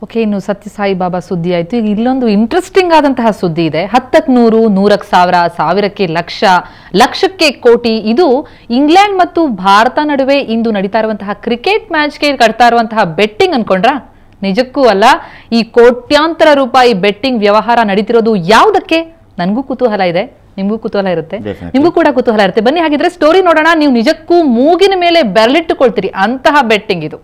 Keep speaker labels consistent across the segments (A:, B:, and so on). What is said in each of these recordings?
A: Okay ಇನ್ನು ಸತ್ಯಸಾಯಿ ಬಾಬಾ ಸುದ್ದಿ ಆಯ್ತು ಈಗ ಇಲ್ಲೊಂದು ಇಂಟ್ರೆಸ್ಟಿಂಗ್ ಆದಂತಹ ಸುದ್ದಿ ಇದೆ ಹತ್ತಕ್ಕೆ ನೂರು ನೂರಕ್ಕೆ ಸಾವಿರ ಸಾವಿರಕ್ಕೆ ಲಕ್ಷ ಲಕ್ಷಕ್ಕೆ ಕೋಟಿ ಇದು ಇಂಗ್ಲೆಂಡ್ ಮತ್ತು ಭಾರತ ನಡುವೆ ಇಂದು ನಡೀತಾ ಇರುವಂತಹ ಕ್ರಿಕೆಟ್ ಮ್ಯಾಚ್ಗೆ ಕಟ್ತಾ ಇರುವಂತಹ ಬೆಟ್ಟಿಂಗ್ ಅನ್ಕೊಂಡ್ರಾ ನಿಜಕ್ಕೂ ಅಲ್ಲ ಈ ಕೋಟ್ಯಾಂತರ ರೂಪಾಯಿ ಬೆಟ್ಟಿಂಗ್ ವ್ಯವಹಾರ ನಡೀತಿರೋದು ಯಾವುದಕ್ಕೆ ನನಗೂ ಕುತೂಹಲ ಇದೆ ನಿಮಗೂ ಕುತೂಹಲ ಇರುತ್ತೆ
B: Definitely.
A: ನಿಮಗೂ ಕೂಡ ಕುತೂಹಲ ಇರುತ್ತೆ ಬನ್ನಿ ಹಾಗಿದ್ರೆ ಸ್ಟೋರಿ ನೋಡೋಣ ನೀವು ನಿಜಕ್ಕೂ ಮೂಗಿನ ಮೇಲೆ ಬೆರಳಿಟ್ಟುಕೊಳ್ತೀರಿ ಅಂತಹ ಬೆಟ್ಟಿಂಗ್ ಇದು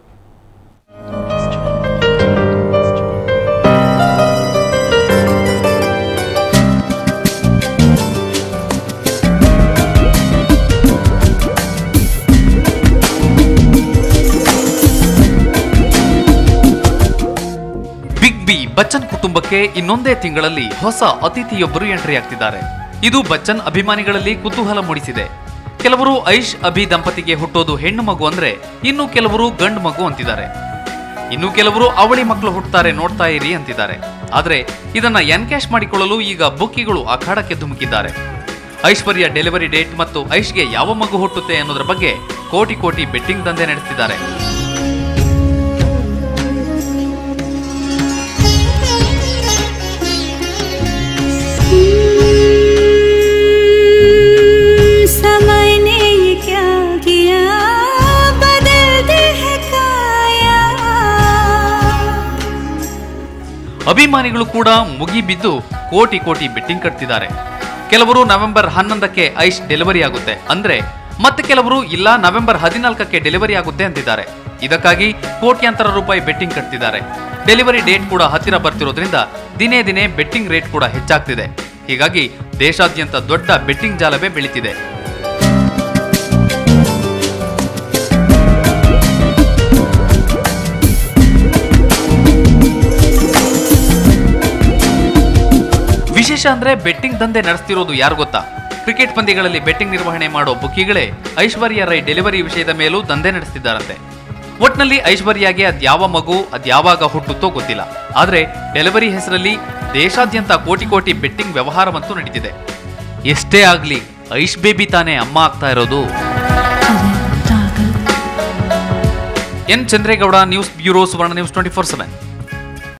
C: ಬಿಗ್ ಬಿ ಬಚ್ಚನ್ ಕುಟುಂಬಕ್ಕೆ ಇನ್ನೊಂದೇ ತಿಂಗಳಲ್ಲಿ ಹೊಸ ಅತಿಥಿಯೊಬ್ಬರು ಎಂಟ್ರಿ ಆಗ್ತಿದ್ದಾರೆ ಇದು ಬಚ್ಚನ್ ಅಭಿಮಾನಿಗಳಲ್ಲಿ ಕುತೂಹಲ ಮೂಡಿಸಿದೆ ಕೆಲವರು ಐಶ್ ಅಭಿ ದಂಪತಿಗೆ ಹುಟ್ಟೋದು ಹೆಣ್ಣು ಮಗು ಅಂದ್ರೆ ಇನ್ನು ಕೆಲವರು ಗಂಡು ಮಗು ಅಂತಿದ್ದಾರೆ ಇನ್ನು ಕೆಲವರು ಅವಳಿ ಮಕ್ಕಳು ಹುಟ್ಟುತ್ತಾರೆ ನೋಡ್ತಾ ಇರಿ ಅಂತಿದ್ದಾರೆ ಆದ್ರೆ ಇದನ್ನ ಎನ್ಕ್ಯಾಶ್ ಮಾಡಿಕೊಳ್ಳಲು ಈಗ ಬುಕ್ಕಿಗಳು ಅಖಾಡಕ್ಕೆ ಧುಮುಕಿದ್ದಾರೆ ಐಶ್ವರ್ಯ ಡೆಲಿವರಿ ಡೇಟ್ ಮತ್ತು ಐಶ್ಗೆ ಯಾವ ಮಗು ಹುಟ್ಟುತ್ತೆ ಅನ್ನೋದ್ರ ಬಗ್ಗೆ ಕೋಟಿ ಕೋಟಿ ಬೆಟ್ಟಿಂಗ್ ದಂಧೆ ನಡೆಸ್ತಿದ್ದಾರೆ
D: समय ने ये क्या किया बदल दे है काया
C: ಅಭಿಮಾನಿಗಳು ಕೂಡ ಮುಗಿಬಿದ್ದು ಕೋಟಿ ಕೋಟಿ ಬೆಟ್ಟಿಂಗ್ ಕಟ್ತಿದ್ದಾರೆ ಕೆಲವರು ನವೆಂಬರ್ ಹನ್ನೊಂದಕ್ಕೆ ಐಶ್ ಡೆಲಿವರಿ ಆಗುತ್ತೆ ಅಂದ್ರೆ ಮತ್ತೆ ಕೆಲವರು ಇಲ್ಲ ನವೆಂಬರ್ ಹದಿನಾಲ್ಕಕ್ಕೆ ಡೆಲಿವರಿ ಆಗುತ್ತೆ ಅಂತಿದ್ದಾರೆ ಇದಕ್ಕಾಗಿ ಕೋಟ್ಯಾಂತರ ರೂಪಾಯಿ ಬೆಟ್ಟಿಂಗ್ ಕಟ್ತಿದ್ದಾರೆ ಡೆಲಿವರಿ ಡೇಟ್ ಕೂಡ ಹತ್ತಿರ ಬರ್ತಿರೋದ್ರಿಂದ ದಿನೇ ದಿನೇ ಬೆಟ್ಟಿಂಗ್ ರೇಟ್ ಕೂಡ ಹೆಚ್ಚಾಗ್ತಿದೆ ಹೀಗಾಗಿ ದೇಶಾದ್ಯಂತ ದೊಡ್ಡ ಬೆಟ್ಟಿಂಗ್ ಜಾಲವೇ ಬೆಳೀತಿದೆ ವಿಶೇಷ ಅಂದ್ರೆ ಬೆಟ್ಟಿಂಗ್ ದಂಧೆ ನಡೆಸ್ತಿರೋದು ಯಾರು ಗೊತ್ತಾ ಕ್ರಿಕೆಟ್ ಪಂದ್ಯಗಳಲ್ಲಿ ಬೆಟ್ಟಿಂಗ್ ನಿರ್ವಹಣೆ ಮಾಡೋ ಬುಕ್ಕಿಗಳೇ ಐಶ್ವರ್ಯ ರೈ ಡೆಲಿವರಿ ವಿಷಯದ ಮೇಲೂ ದಂಧೆ ನಡೆಸ್ತಿದ್ದಾರಂತೆ ಒಟ್ನಲ್ಲಿ ಐಶ್ವರ್ಯಾಗೆ ಅದ್ಯಾವ ಮಗು ಅದ್ಯಾವಾಗ ಹುಟ್ಟುತ್ತೋ ಗೊತ್ತಿಲ್ಲ ಆದ್ರೆ ಡೆಲಿವರಿ ಹೆಸರಲ್ಲಿ ದೇಶಾದ್ಯಂತ ಕೋಟಿ ಕೋಟಿ ಬೆಟ್ಟಿಂಗ್ ವ್ಯವಹಾರವಂತೂ ನಡೀತಿದೆ ಎಷ್ಟೇ ಆಗ್ಲಿ ಐಶ್ ಬೇಬಿ ತಾನೇ ಅಮ್ಮ ಆಗ್ತಾ ಇರೋದು N Chandregowda news bureau Suvarna news twenty four seven